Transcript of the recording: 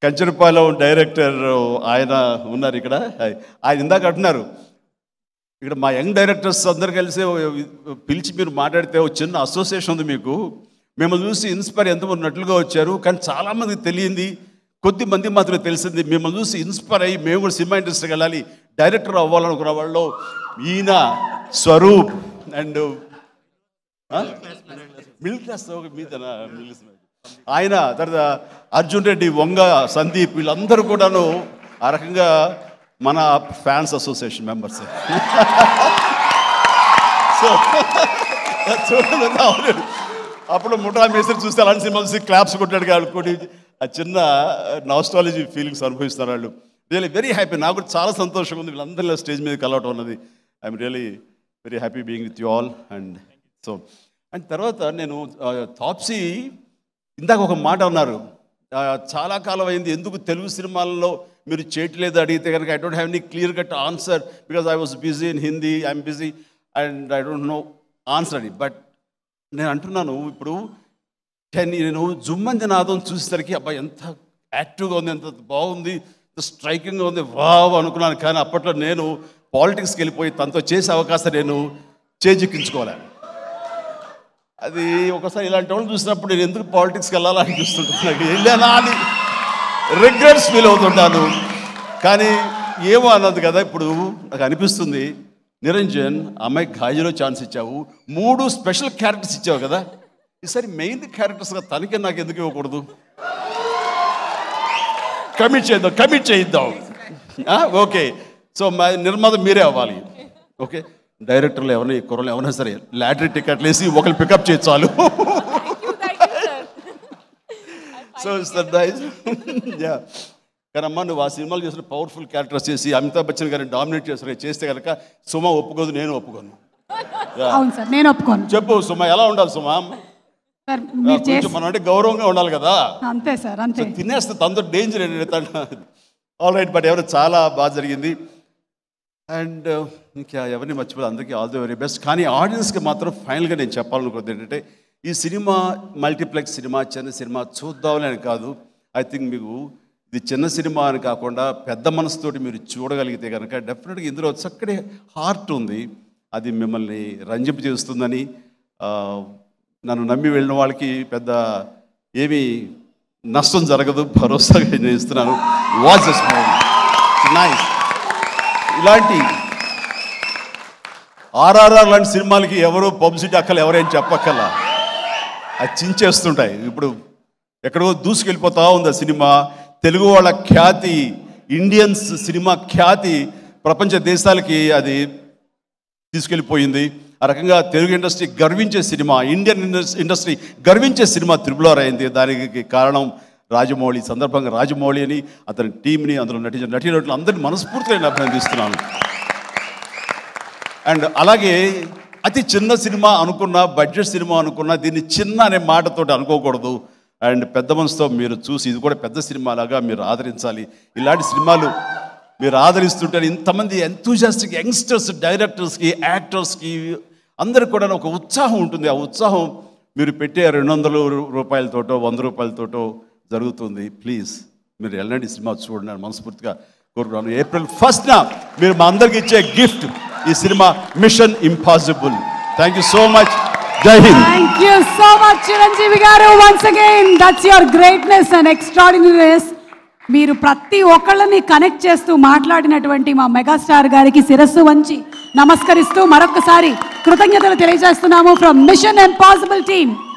Kancharapalem director ఆయన ఉన్నారు ఇక్కడ ఆయన ఇందాక అంటున్నారు ఇక్కడ మా యంగ్ డైరెక్టర్స్ అందరు కలిసి పిలిచి మీరు మాట్లాడితే ఒక చిన్న అసోసియేషన్ ఉంది మీకు మిమ్మల్ని చూసి ఇన్స్పైర్ ఎంతమంది నటులుగా వచ్చారు కానీ చాలామందికి తెలియంది కొద్ది మంది మాత్రమే తెలిసింది మిమ్మల్ని చూసి ఇన్స్పైర్ అయ్యి మేము కూడా సినిమా ఇండస్ట్రీకి వెళ్ళాలి డైరెక్టర్ అవ్వాలనుకున్న వాళ్ళు ఈయన స్వరూప్ అండ్ మిడిల్ క్లాస్ మీదనా మిడిల్ క్లాస్ ఆయన తర్వాత అర్జున్ రెడ్డి వంగ సందీప్ వీళ్ళందరూ కూడాను ఆ రకంగా మన ఫ్యాన్స్ అసోసియేషన్ మెంబర్స్ సో చూడండి అవును. అప్పుడు ముఠా మేస్త్రి చూస్తే అలాంటి సినిమాలు చూసి క్లాప్స్ కొట్టాడు కాబట్టి ఆ చిన్న నాస్టాలజీ ఫీలింగ్స్ అనుభవిస్తారు వాళ్ళు రియలీ వెరీ హ్యాపీ నాకు కూడా చాలా సంతోషంగా ఉంది వీళ్ళందరిలో స్టేజ్ మీద కలవటం ఉన్నది I'm really very happy being with you all and so and తర్వాత నేను తాప్సీ ఇందాక ఒక మాట అన్నారు ఆ, చాలా కాలం అయింది ఎందుకు తెలుగు సినిమాల్లో మీరు చేయట్లేదు అడిగితే కనుక I don't have any clear cut answer because I was busy in Hindi I'm busy and I don't know answer అని బట్ నేను అంటున్నాను ఇప్పుడు కానీ నేను జుమ్మంది నాదం చూసేసరికి అబ్బాయి ఎంత యాక్టివ్గా ఉంది ఎంత బాగుంది ఎంత స్ట్రైకింగ్గా ఉంది వావ్ అనుకున్నాను కానీ అప్పట్లో నేను పాలిటిక్స్కి వెళ్ళిపోయి తనతో చేసే అవకాశం నేను చేజిక్కించుకోవాలి అది ఒకసారి ఇలాంటి వాళ్ళు చూసినప్పుడు నేను ఎందుకు పాలిటిక్స్కి వెళ్ళాలని అనిపిస్తుంటాను నాకు వెళ్ళానా అని రిగ్రెట్స్ ఫీల్ అవుతుంటాను కానీ ఏమో అన్నది కదా ఇప్పుడు నాకు అనిపిస్తుంది నిరంజన్ అమ్మాయి గాజులో ఛాన్స్ ఇచ్చావు మూడు స్పెషల్ క్యారెక్టర్స్ ఇచ్చావు కదా ఈసారి మెయిన్ క్యారెక్టర్స్గా తనకే నాకు ఎందుకు ఇవ్వకూడదు కమిట్ చేద్దాం కమిట్ చేయిద్దాం ఆ, ఓకే సో మా నిర్మాత మీరే అవ్వాలి ఓకే డైరెక్టర్లు ఎవరైనా ఈ కుర్రలు ఎవరైనా సరే లాటరీ టికెట్లు వేసి ఒకరు పికప్ చేయ చాలు సో ఇట్స్ నైస్ యా కానీ అమ్మ నువ్వు ఆ సినిమాలు చేసిన పవర్ఫుల్ క్యారెక్టర్స్ చేసి అమితాబ్ బచ్చన్ గారిని డామినేట్ చేసిన చేస్తే కనుక సుమ ఒప్పుకోదు నేను ఒప్పుకోను Yeah. అవును సార్ నేను ఒప్పుకోను చెప్పు సుమ ఎలా ఉండాలి సుమ సార్ మీరు కొంచెం చేసి మనం అంటే గౌరవంగా ఉండాలి కదా అంతే సార్ అంతే తినేస్తే తనతో డేంజర్ ఆల్ రైట్ బట్ ఎవరు చాలా బాగా జరిగింది అండ్ ఇంకా ఎవరిని మర్చిపోదు అందరికీ ఆల్ ది వెరీ బెస్ట్ కానీ ఆడియన్స్కి మాత్రం ఫైనల్గా నేను చెప్పాలనుకుంది ఏంటంటే ఈ సినిమా మల్టీప్లెక్స్ సినిమా చిన్న సినిమా చూద్దామని అని కాదు ఐ థింక్ మీకు ఇది చిన్న సినిమా అని కాకుండా పెద్ద మనసుతోటి మీరు చూడగలిగితే కనుక డెఫినెట్గా ఇందులో చక్కటి హార్ట్ ఉంది అది మిమ్మల్ని రంజింపు చేస్తుందని ఆ, నన్ను నమ్మి వెళ్ళిన వాళ్ళకి పెద్ద ఏమీ నష్టం జరగదు భరోసాగా నేను ఇస్తున్నాను వాచ్ దిస్ మూవీ నైస్ ఇలాంటి ఆర్ఆర్ఆర్ లాంటి సినిమాలకి ఎవరు పబ్లిసిటీ అక్కలు ఎవరేం చెప్పక్కల అది చించేస్తుంటాయి ఇప్పుడు ఎక్కడో దూసుకెళ్ళిపోతా ఉంది ఆ సినిమా తెలుగు వాళ్ళ ఖ్యాతి ఇండియన్స్ సినిమా ఖ్యాతి ప్రపంచ దేశాలకి అది తీసుకెళ్ళిపోయింది ఆ రకంగా తెలుగు ఇండస్ట్రీ గర్వించే సినిమా ఇండియన్ ఇండస్- ఇండస్ట్రీ గర్వించే సినిమా త్రిబులార్ అయింది దానికి కారణం రాజమౌళి ఈ సందర్భంగా రాజమౌళి అని అతని టీంని అందులో నటించిన నటీనటులు అందరినీ మనస్ఫూర్తిగా నేను అభినందిస్తున్నాను అండ్ అలాగే అతి చిన్న సినిమా అనుకున్న బడ్జెట్ సినిమా అనుకున్న దీన్ని చిన్న అనే మాటతోటి అనుకోకూడదు అండ్ పెద్ద మనసుతో మీరు చూసి ఇది కూడా పెద్ద సినిమా లాగా మీరు ఆదరించాలి ఇలాంటి సినిమాలు మీరు ఆదరిస్తుంటే ఇంతమంది ఎంతూజాస్టిక్ యంగ్స్టర్స్ డైరెక్టర్స్కి యాక్టర్స్కి అందరికి కూడా ఒక ఉత్సాహం ఉంటుంది ఆ ఉత్సాహం మీరు పెట్టే రెండు వందల రూపాయలతోటో వంద రూపాయలతోటో జరుగుతుంది ప్లీజ్ మీరు వెళ్ళండి ఈ సినిమా చూడండి అని మనస్ఫూర్తిగా కోరుకున్నాను ఏప్రిల్ ఫస్ట్న మీరు మా అందరికి ఇచ్చే గిఫ్ట్ ఈ cinema mission impossible thank you so much Jai Hind thank you so much Chiranjeevi garu once again that's your greatness and extraordinariness మీరు ప్రతి ఒక్కళ్ళని కనెక్ట్ చేస్తూ మాట్లాడినటువంటి మా మెగాస్టార్ గారికి శిరస్సు వంచి నమస్కరిస్తూ మరొకసారి కృతజ్ఞతలు తెలియజేస్తున్నాము ఫ్రమ్ మిషన్ ఇంపాసిబుల్ టీమ్